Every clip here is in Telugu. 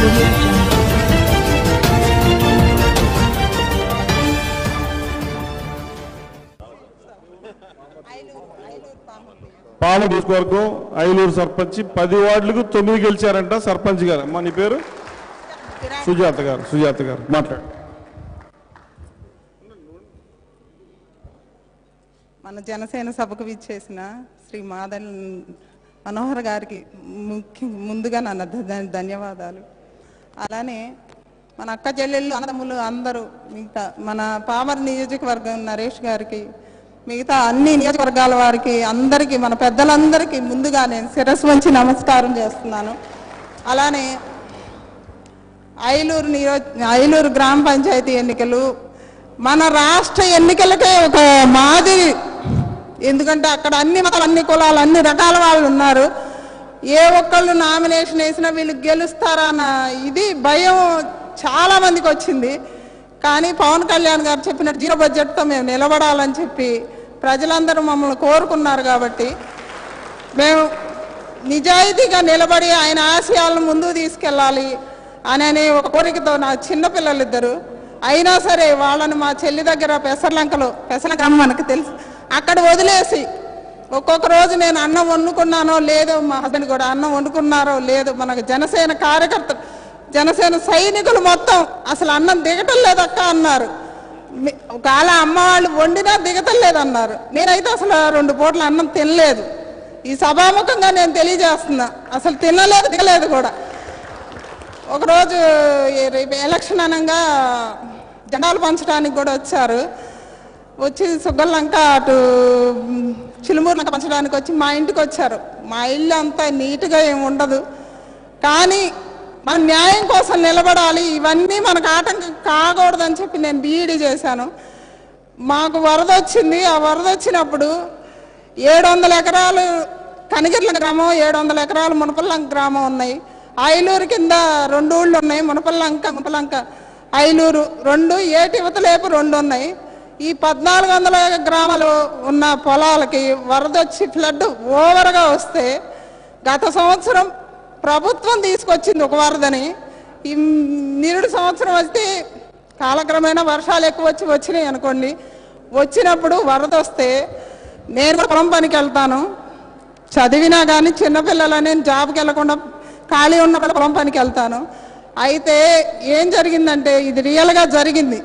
audio jungle. పాల నియోజకవర్గం ఐలూరు సర్పంచ్ పది వార్డులకు తొమ్మిది గెలిచారంట సర్పంచ్ గారు అమ్మా నీ పేరు సుజాత గారు సుజాత గారు మాట్లాడు మన జనసేన సభకు విచ్చేసిన శ్రీ మాదన్ మనోహర్ గారికి ముఖ్య ముందుగా నన్ను ధ- ధన్యవాదాలు అలానే మన అక్క చెల్లెళ్ళు అన్నదమ్ములు అందరూ మిగతా మన పామర్ నియోజకవర్గం నరేష్ గారికి మిగతా అన్ని నియోజకవర్గాల వారికి అందరికీ మన పెద్దలందరికీ ముందుగా నేను శిరస్సు వంచి నమస్కారం చేస్తున్నాను అలానే ఐలూరు నియో ఐలూరు గ్రామ పంచాయతీ ఎన్నికలు మన రాష్ట్ర ఎన్నికలకే ఒక మాదిరి ఎందుకంటే అక్కడ అన్ని మతాలు అన్ని కులాలు అన్ని రకాల వాళ్ళు ఉన్నారు ఏ ఒక్కళ్ళు నామినేషన్ వేసినా వీళ్ళు గెలుస్తారన్న ఇది భయం చాలా మందికి వచ్చింది కానీ పవన్ కళ్యాణ్ గారు చెప్పినట్టు జీరో బడ్జెట్తో మేము నిలబడాలని చెప్పి ప్రజలందరూ మమ్మల్ని కోరుకున్నారు కాబట్టి మేము నిజాయితీగా నిలబడి ఆయన ఆశయాలను ముందుకు తీసుకెళ్ళాలి అని అనే ఒక కోరికతో నా చిన్నపిల్లలు ఇద్దరు అయినా సరే వాళ్ళని మా చెల్లి దగ్గర పెసర్లంకలో పెసర్లంక మనకు తెలుసు అక్కడ వదిలేసి ఒక్కొక్క రోజు నేను అన్నం వండుకున్నానో లేదో మా హస్బెండ్ కూడా అన్నం వండుకున్నారో లేదో మనకు జనసేన కార్యకర్తలు జనసేన సైనికులు మొత్తం అసలు అన్నం దిగటం లేదక్క అన్నారు మీ- ఒకవేళ అమ్మ వాళ్ళు వండినా దిగటం లేదన్నారు నేనైతే అసలు రెండు పూటలు అన్నం తినలేదు ఈ సభాముఖంగా నేను తెలియజేస్తున్నా అసలు తినలేదు దిగలేదు కూడా ఒకరోజు ఈ రేపు ఎలక్షన్ అనగా జెండాలు పంచడానికి కూడా వచ్చారు వచ్చి సుగ్గల్లంక అటు మ్, చిలుమూరు లంక పంచడానికి వచ్చి మా ఇంటికి వచ్చారు మా ఇల్లు అంతా నీట్గా ఏమి ఉండదు కానీ మన న్యాయం కోసం నిలబడాలి ఇవన్నీ మనకు ఆటంకం కాకూడదని చెప్పి నేను బీఈడీ చేశాను మాకు వరద వచ్చింది ఆ వరద వచ్చినప్పుడు ఏడు వందల ఎకరాలు కనిగిర్ల గ్రామం ఏడు వందల ఎకరాలు మునపల్లంక గ్రామం ఉన్నాయి ఐలూరు కింద రెండు ఊళ్ళు ఉన్నాయి మునపల్లంక మునపల్లంక ఐలూరు రెండు ఏటి యువతలేపు రెండు ఉన్నాయి ఈ పద్నాలుగు వందల గ్రామాలు ఉన్న పొలాలకి వరద వచ్చి ఫ్లడ్ ఓవర్గా వస్తే గత సంవత్సరం ప్రభుత్వం తీసుకొచ్చింది ఒక వరదని ఈ నిరుడు సంవత్సరం వస్తే కాలక్రమేణా వర్షాలు ఎక్కువ వచ్చి వచ్చినాయి అనుకోండి వచ్చినప్పుడు వరద వస్తే నేను కూడా పొలం పనికి వెళ్తాను చదివినా కానీ చిన్నపిల్లలని నేను జాబ్కి వెళ్ళకుండా ఖాళీ ఉన్నప్పుడు పొలం పనికి వెళ్తాను అయితే ఏం జరిగిందంటే ఇది రియల్గా జరిగింది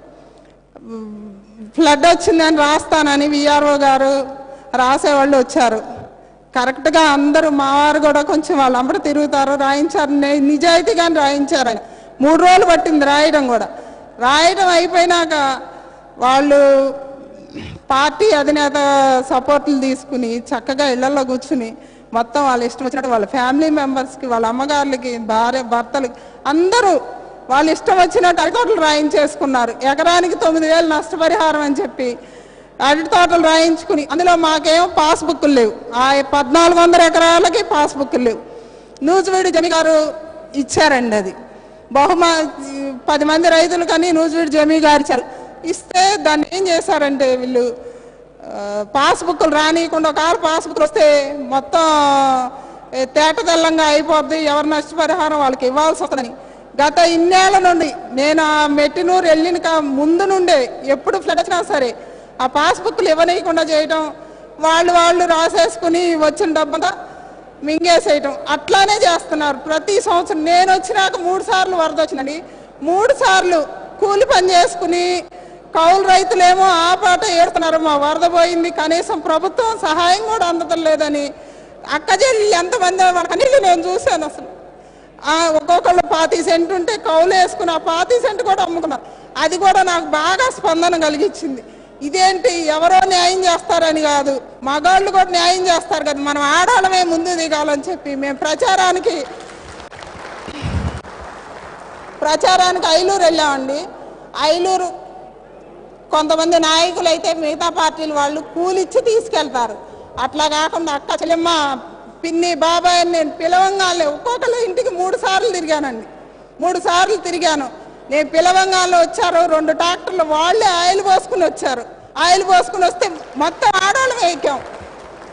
ఫ్లడ్ వచ్చిందని రాస్తానని విఆర్ఓ గారు రాసేవాళ్ళు వచ్చారు కరెక్ట్గా అందరూ మా వారు కూడా కొంచెం వాళ్ళు అమ్మట తిరుగుతారు రాయించారు నే- నిజాయితీగానే రాయించారు ఆయన మూడు రోజులు పట్టింది రాయడం కూడా రాయడం అయిపోయినాక వాళ్ళు పార్టీ అధినేత సపోర్ట్లు తీసుకుని చక్కగా ఇళ్లలో కూర్చుని మొత్తం వాళ్ళ ఇష్టం వచ్చినట్టు వాళ్ళ ఫ్యామిలీ మెంబర్స్కి వాళ్ళ అమ్మగారులకి భార్య భర్తలకి అందరూ వాళ్ళు ఇష్టం వచ్చినట్టు అరటి తోటలు రాయించేసుకున్నారు ఎకరానికి తొమ్మిది వేలు నష్టపరిహారం అని చెప్పి అరటి తోటలు రాయించుకుని అందులో మాకేమో పాస్బుక్లు లేవు ఆ పద్నాలుగు వందల ఎకరాలకి పాస్బుక్లు లేవు నూజివీడు జమి గారు ఇచ్చారండి అది బహుమా పది మంది రైతులు కానీ నూజివీడు జమీ గారు ఇచ్చారు ఇస్తే దాన్ని ఏం చేశారంటే వీళ్ళు ఆ, పాస్బుక్లు రానియకుండా ఒకవేళ పాస్బుక్లు వస్తే మొత్తం ఏ, తేట తెల్లంగా అయిపోద్ది ఎవరు నష్టపరిహారం వాళ్ళకి ఇవ్వాల్సి వస్తుందని గత ఇన్నేళ్ల నుండి నేను ఆ మెట్టినూరు వెళ్ళిన కా- ముందు నుండే ఎప్పుడు ఫ్లడ్ వచ్చినా సరే ఆ పాస్బుక్లు ఇవ్వనీయకుండా చేయటం వాళ్ళు వాళ్ళు రాసేసుకుని వచ్చిన డబ్బంతా మింగేసేయటం అట్లానే చేస్తున్నారు ప్రతి సంవత్సరం నేను వచ్చినాక మూడు సార్లు వరద వచ్చిందండి మూడు సార్లు కూలి పని చేసుకుని కౌలు రైతులేమో ఆ పాట ఏడుతున్నారు మా వరద పోయింది కనీసం ప్రభుత్వం సహాయం కూడా అందడం లేదని అక్క చెల్లి ఎంతమంది వాళ్ళ కనీళ్ళు నేను చూశాను అసలు ఆ ఒక్కొక్కళ్ళు పాతి సెంట్ ఉంటే కౌలు వేసుకుని ఆ పాతి సెంట్ కూడా అమ్ముకున్నారు అది కూడా నాకు బాగా స్పందన కలిగించింది ఇదేంటి ఎవరో న్యాయం చేస్తారని కాదు మగాళ్ళు కూడా న్యాయం చేస్తారు కదా మనం ఆడాలమే ముందు దిగాలని చెప్పి మేము ప్రచారానికి ప్రచారానికి ఐలూరు వెళ్ళామండి ఐలూరు కొంతమంది నాయకులు అయితే మిగతా పార్టీలు వాళ్ళు కూలిచ్చి తీసుకెళ్తారు అట్లా కాకుండా అక్క చెల్లెమ్మ పిన్ని బాబాయ్ అని నేను పిలవంగానే ఒక్కొక్కరు ఇంటికి మూడు సార్లు తిరిగానండి మూడు సార్లు తిరిగాను నేను పిలవంగానే వచ్చారు రెండు ట్రాక్టర్లు వాళ్ళే ఆయిల్ పోసుకుని వచ్చారు ఆయిల్ పోసుకుని వస్తే మొత్తం ఆడవాళ్ళం ఎక్కాం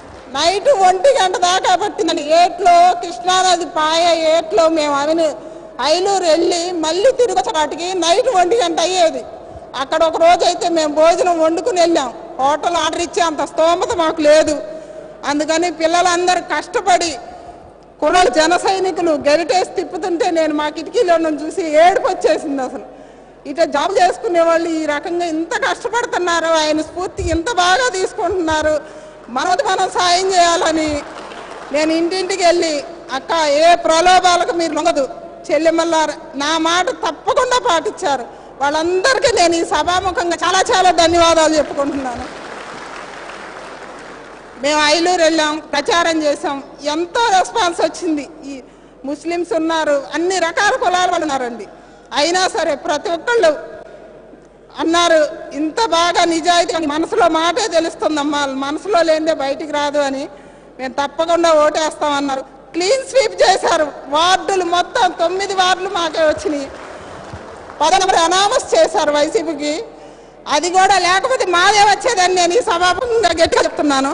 నైట్ ఒంటి గంట దాకా పట్టిందండి ఏట్లో కృష్ణానది పాయ ఏట్లో మేము అవిని ఐలూరు వెళ్ళి మళ్ళీ తిరిగి వచ్చేపాటికి నైట్ ఒంటి గంట అయ్యేది అక్కడ ఒక రోజు అయితే మేము భోజనం వండుకుని వెళ్ళాం హోటల్ ఆర్డర్ ఇచ్చే అంత స్తోమత మాకు లేదు అందుకని పిల్లలందరూ కష్టపడి కుర్రాళ్ళు జన సైనికులు గెరిటేసి తిప్పుతుంటే నేను మా కిటికీలో నుంచి చూసి ఏడుపు వచ్చేసింది అసలు ఇట్లా జాబ్ చేసుకునే వాళ్ళు ఈ రకంగా ఇంత కష్టపడుతున్నారు ఆయన స్ఫూర్తి ఇంత బాగా తీసుకుంటున్నారు మనది మనం సాయం చేయాలని నేను ఇంటింటికి వెళ్ళి అక్క ఏ ప్రలోభాలకు మీరు లొంగదు చెల్లెమ్మల్లారు నా మాట తప్పకుండా పాటించారు వాళ్ళందరికీ నేను ఈ సభాముఖంగా చాలా చాలా ధన్యవాదాలు చెప్పుకుంటున్నాను మేము ఐలూరు వెళ్ళాం ప్రచారం చేసాం ఎంతో రెస్పాన్స్ వచ్చింది ఈ ముస్లిమ్స్ ఉన్నారు అన్ని రకాల కులాల వాళ్ళు ఉన్నారండి అయినా సరే ప్రతి ఒక్కళ్ళు అన్నారు ఇంత బాగా నిజాయితీ మనసులో మాటే తెలుస్తుందమ్మా మనసులో లేనిదే బయటికి రాదు అని మేము తప్పకుండా ఓటేస్తామన్నారు క్లీన్ స్వీప్ చేశారు వార్డులు మొత్తం తొమ్మిది వార్డులు మాకే వచ్చినాయి పదో నెంబర్ అనామస్ చేశారు వైసీపీకి అది కూడా లేకపోతే మాదే వచ్చేదని నేను ఈ సభాముఖంగా గట్టిగా చెప్తున్నాను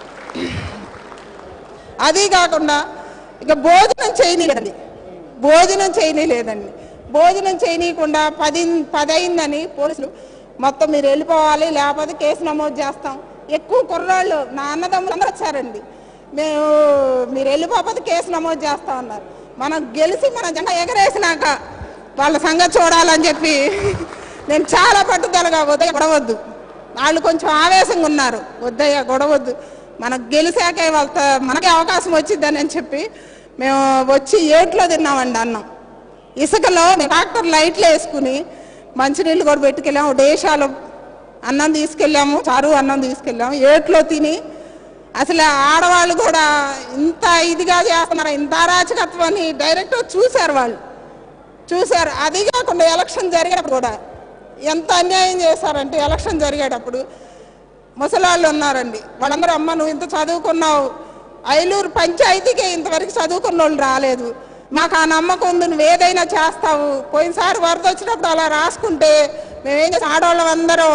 అది కాకుండా ఇక భోజనం చేయనీయదండి భోజనం చేయనీయలేదండి భోజనం చేయనీయకుండా పది పది అయిందని పోలీసులు మొత్తం మీరు వెళ్ళిపోవాలి లేకపోతే కేసు నమోదు చేస్తాం ఎక్కువ కుర్రాళ్ళు నా అన్నదమ్ములు అందరూ వచ్చారండి మేము మీరు వెళ్ళిపోతే కేసు నమోదు చేస్తాం అన్నారు మనం గెలిచి మన జెండా ఎగరేసినాక వాళ్ళ సంగతి చూడాలని చెప్పి నేను చాలా పట్టుదలగా వద్దయ్య గొడవద్దు వాళ్ళు కొంచెం ఆవేశంగా ఉన్నారు వద్దయ్య గొడవద్దు మనకు గెలిచాకే వాళ్ళ మనకే అవకాశం వచ్చిద్దని అని చెప్పి మేము వచ్చి ఏట్లో తిన్నామండి అన్నం ఇసుకలో మేము ట్రాక్టర్ లైట్లు వేసుకుని మంచినీళ్ళు కూడా పెట్టుకెళ్ళాము డేషాలు అన్నం తీసుకెళ్ళాము చారు అన్నం తీసుకెళ్ళాము ఏట్లో తిని అసలు ఆడవాళ్ళు కూడా ఇంత ఇదిగా చేస్తున్నారు ఇంత అరాచకత్వం అని డైరెక్ట్ చూశారు వాళ్ళు చూశారు అది కాకుండా ఎలక్షన్ జరిగేటప్పుడు కూడా ఎంత అన్యాయం చేశారంటే ఎలక్షన్ జరిగేటప్పుడు ముసలాళ్ళు ఉన్నారండి వాళ్ళందరూ అమ్మ నువ్వు ఇంత చదువుకున్నావు ఐలూరు పంచాయతీకే ఇంతవరకు చదువుకున్న వాళ్ళు రాలేదు మాకు ఆ నమ్మకం ఉంది నువ్వు ఏదైనా చేస్తావు పోయినసారి వరద వచ్చినప్పుడు అలా రాసుకుంటే మేమేం చేస్తాం ఆడవాళ్ళం అందరూ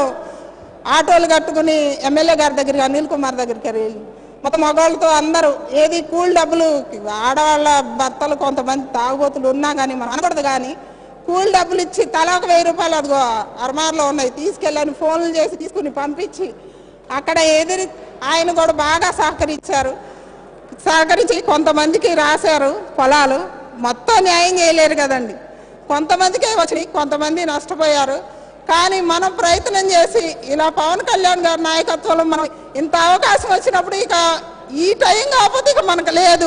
ఆటోలు కట్టుకుని ఎమ్మెల్యే గారి దగ్గరికి అనిల్ కుమార్ దగ్గరికి వెళ్ళి మొత్తం మగవాళ్ళతో అందరూ ఏది కూల్ డబ్బులు ఆడవాళ్ళ భర్తలు కొంతమంది తాగుబోతులు ఉన్నా కానీ మనం అనకూడదు కానీ కూల్ డబ్బులు ఇచ్చి తలా ఒక వెయ్యి రూపాయలు అదిగో అర్మార్లో ఉన్నాయి తీసుకెళ్ళని ఫోన్లు చేసి తీసుకుని పంపించి అక్కడ ఎదిరి ఆయన కూడా బాగా సహకరించారు సహకరించి కొంతమందికి రాశారు పొలాలు మొత్తం న్యాయం చేయలేరు కదండి కొంతమందికే వచ్చినాయి కొంతమంది నష్టపోయారు కానీ మనం ప్రయత్నం చేసి ఇలా పవన్ కళ్యాణ్ గారి నాయకత్వంలో మనం ఇంత అవకాశం వచ్చినప్పుడు ఇక ఈ టైం కాకపోతే ఇక మనకు లేదు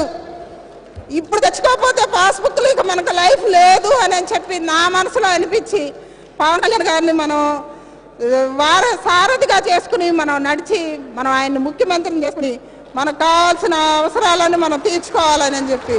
ఇప్పుడు తెచ్చుకోకపోతే పాస్బుక్లు ఇక మనకు లైఫ్ లేదు అని చెప్పి నా మనసులో అనిపించి పవన్ కళ్యాణ్ గారిని మనం ఆ, వార సారథిగా చేసుకుని మనం నడిచి మనం ఆయన్ని ముఖ్యమంత్రిని చేసుకుని మనకు కావాల్సిన అవసరాలను మనం తీర్చుకోవాలని అని చెప్పి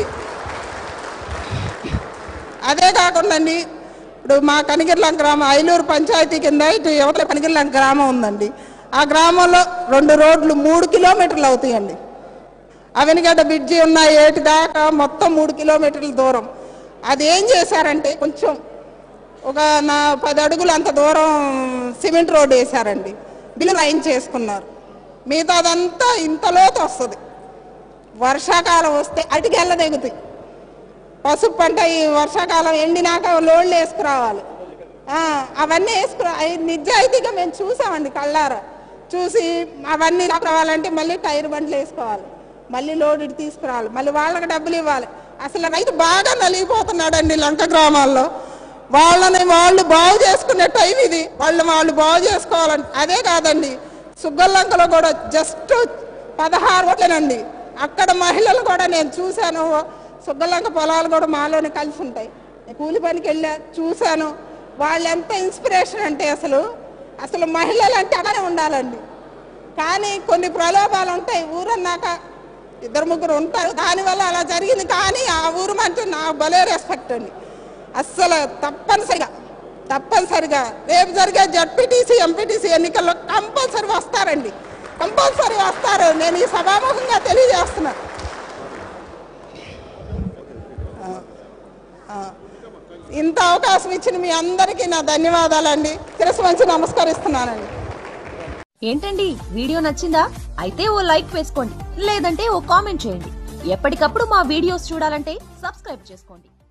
అదే కాకుండా అండి ఇప్పుడు మా కనిగిర్ల గ్రామం ఐలూరు పంచాయతీ కింద ఇటు యువతల కనిగిర్ల గ్రామం ఉందండి ఆ గ్రామంలో రెండు రోడ్లు మూడు కిలోమీటర్లు అవుతాయండి అవనిగడ్డ బ్రిడ్జి ఉన్న ఏటి దాకా మొత్తం మూడు కిలోమీటర్ల దూరం అది ఏం చేశారంటే కొంచెం ఒక నా పది అడుగులు అంత దూరం సిమెంట్ రోడ్ వేశారండి బిల్లు లైన్ చేసుకున్నారు మిగతాదంతా ఇంత లోతు వస్తుంది వర్షాకాలం వస్తే అటుకెళ్ళ దిగుతాయి పసుపు పంట ఈ వర్షాకాలం ఎండినాక లోళ్ళు వేసుకురావాలి ఆ, అవన్నీ వేసుకురా అవి నిజాయితీగా మేము చూసామండి కళ్ళారా చూసి అవన్నీ రావాలంటే మళ్ళీ టైర్ బండ్లు వేసుకోవాలి మళ్ళీ లోడ్ ఇటు తీసుకురావాలి మళ్ళీ వాళ్ళకి డబ్బులు ఇవ్వాలి అసలు రైతు బాగా నలిగిపోతున్నాడండి లంక గ్రామాల్లో వాళ్ళని వాళ్ళు బాగు చేసుకునే టైం ఇది వాళ్ళు వాళ్ళు బాగు చేసుకోవాలంటే అదే కాదండి సుగ్గల్లంకలో కూడా జస్ట్ పదహారు ఓట్లేనండి అక్కడ మహిళలు కూడా నేను చూశాను సుగ్గలంక పొలాలు కూడా మాలోనే కలిసి ఉంటాయి నేను కూలి పనికి వెళ్ళా చూశాను వాళ్ళు ఎంత ఇన్స్పిరేషన్ అంటే అసలు అసలు మహిళలు అంటే అలానే ఉండాలండి కానీ కొన్ని ప్రలోభాలు ఉంటాయి ఊరన్నాక ఇద్దరు ముగ్గురు ఉంటారు దానివల్ల అలా జరిగింది కానీ ఆ ఊరు అంటే నాకు భలే రెస్పెక్ట్ అండి అస్సలు తప్పనిసరిగా తప్పనిసరిగా రేపు జరిగే జడ్పీటీసీ ఎంపీటీసీ ఎన్నికల్లో కంపల్సరీ వస్తారండి కంపల్సరీ వస్తారు నేను ఈ సభాముఖంగా తెలియజేస్తున్నా ఆ, ఆ. ఇంత అవకాశం ఇచ్చిన మీ అందరికీ నా ధన్యవాదాలండి శిరస్సు వంచి నమస్కరిస్తున్నానండి ఏంటండి వీడియో నచ్చిందా అయితే ఓ లైక్ వేసుకోండి లేదంటే ఓ కామెంట్ చేయండి ఎప్పటికప్పుడు మా వీడియోస్ చూడాలంటే సబ్స్క్రైబ్ చేసుకోండి